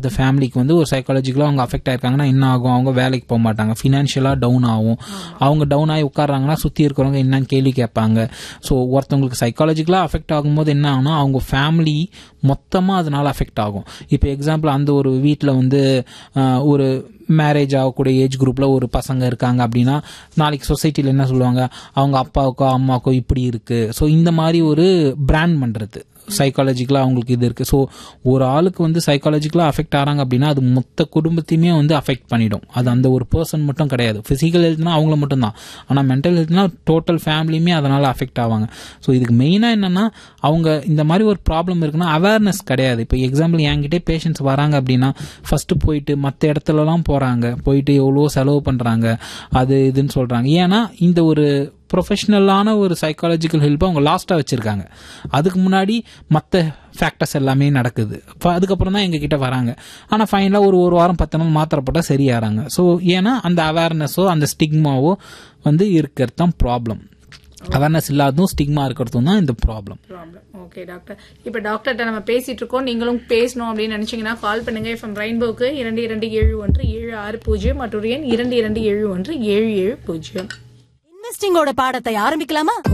த ஃபேமிலிக்கு வந்து ஒரு சைக்காலஜிக்கலாக அவங்க அஃபெக்ட் ஆயிருக்காங்கன்னா என்ன ஆகும் அவங்க வேலைக்கு போக மாட்டாங்க ஃபினான்ஷியலாக டவுன் ஆகும் அவங்க டவுன் ஆகி உட்கார்றாங்கன்னா சுற்றி இருக்கிறவங்க என்னன்னு கேள்வி கேட்பாங்க ஸோ ஒருத்தவங்களுக்கு சைக்காலஜிக்கலாக அஃபெக்ட் ஆகும்போது என்ன ஆகும்னா அவங்க ஃபேமிலி மொத்தமாக அதனால அஃபெக்ட் ஆகும் இப்போ எக்ஸாம்பிள் அந்த ஒரு வீட்டில் வந்து ஆஹ், ஒரு மேரேஜ் ஆகக்கூடிய ஏஜ் குரூப்பில் ஒரு பசங்க இருக்காங்க அப்படின்னா நாளைக்கு சொசைட்டியில் என்ன சொல்லுவாங்க அவங்க அப்பாவுக்கோ அம்மாவுக்கோ இப்படி இருக்கு ஸோ இந்த மாதிரி ஒரு பிராண்ட் பண்ணுறது சைக்காலஜிக்கலாக அவங்களுக்கு இது இருக்குது ஸோ ஒரு ஆளுக்கு வந்து சைக்காலஜிக்கலாக அஃபெக்ட் ஆகிறாங்க அப்படின்னா அது மொத்த குடும்பத்தையுமே வந்து அஃபெக்ட் பண்ணிடும் அது அந்த ஒரு பர்சன் மட்டும் கிடையாது ஃபிசிக்கல் ஹெல்த்னா அவங்கள மட்டும்தான் ஆனால் மென்டல் ஹெல்த்னா டோட்டல் ஃபேமிலியுமே அதனால் அஃபெக்ட் ஆவாங்க ஸோ இதுக்கு மெயினாக என்னென்னா அவங்க இந்த மாதிரி ஒரு ப்ராப்ளம் இருக்குன்னா அவேர்னஸ் கிடையாது இப்போ எக்ஸாம்பிள் என்கிட்டே பேஷண்ட்ஸ் வராங்க அப்படின்னா ஃபஸ்ட்டு போயிட்டு மற்ற இடத்துலலாம் போகிறாங்க போயிட்டு எவ்வளோ செலவு பண்ணுறாங்க அது இதுன்னு சொல்கிறாங்க ஏன்னா இந்த ஒரு ப்ரொஃபஷ்னலான ஒரு சைக்காலஜிக்கல் ஹெல்ப்பை அவங்க லாஸ்ட்டாக வச்சுருக்காங்க அதுக்கு முன்னாடி மற்ற ஃபேக்டர்ஸ் எல்லாமே நடக்குது இப்போ அதுக்கப்புறம் தான் எங்ககிட்ட வராங்க ஆனால் ஃபைனலாக ஒரு ஒரு வாரம் பத்து நாள் மாத்திரை போட்டால் சரியாகிறாங்க ஸோ ஏன்னா அந்த அவேர்னஸோ அந்த ஸ்டிக்மாவோ வந்து இருக்கிறது தான் ப்ராப்ளம் அவேர்னஸ் இல்லாததும் ஸ்டிக்மா இருக்கிறதும் தான் இந்த ப்ராப்ளம் ப்ராப்ளம் ஓகே டாக்டர் இப்போ டாக்டர்கிட்ட நம்ம பேசிட்டு இருக்கோம் நீங்களும் பேசணும் அப்படின்னு நினைச்சீங்கன்னா கால் பண்ணுங்க எஃப்எம் ரெயின்போக்கு இரண்டு இரண்டு ஏழு ஒன்று ஏழு ஆறு பூஜ்ஜியம் மற்றொரு எண் இரண்டு இரண்டு ஏழு ஒன்று ஏழு ஏழு பூஜ்ஜியம் இன்வெஸ்டிங்கோட பாடத்தை ஆரம்பிக்கலாமா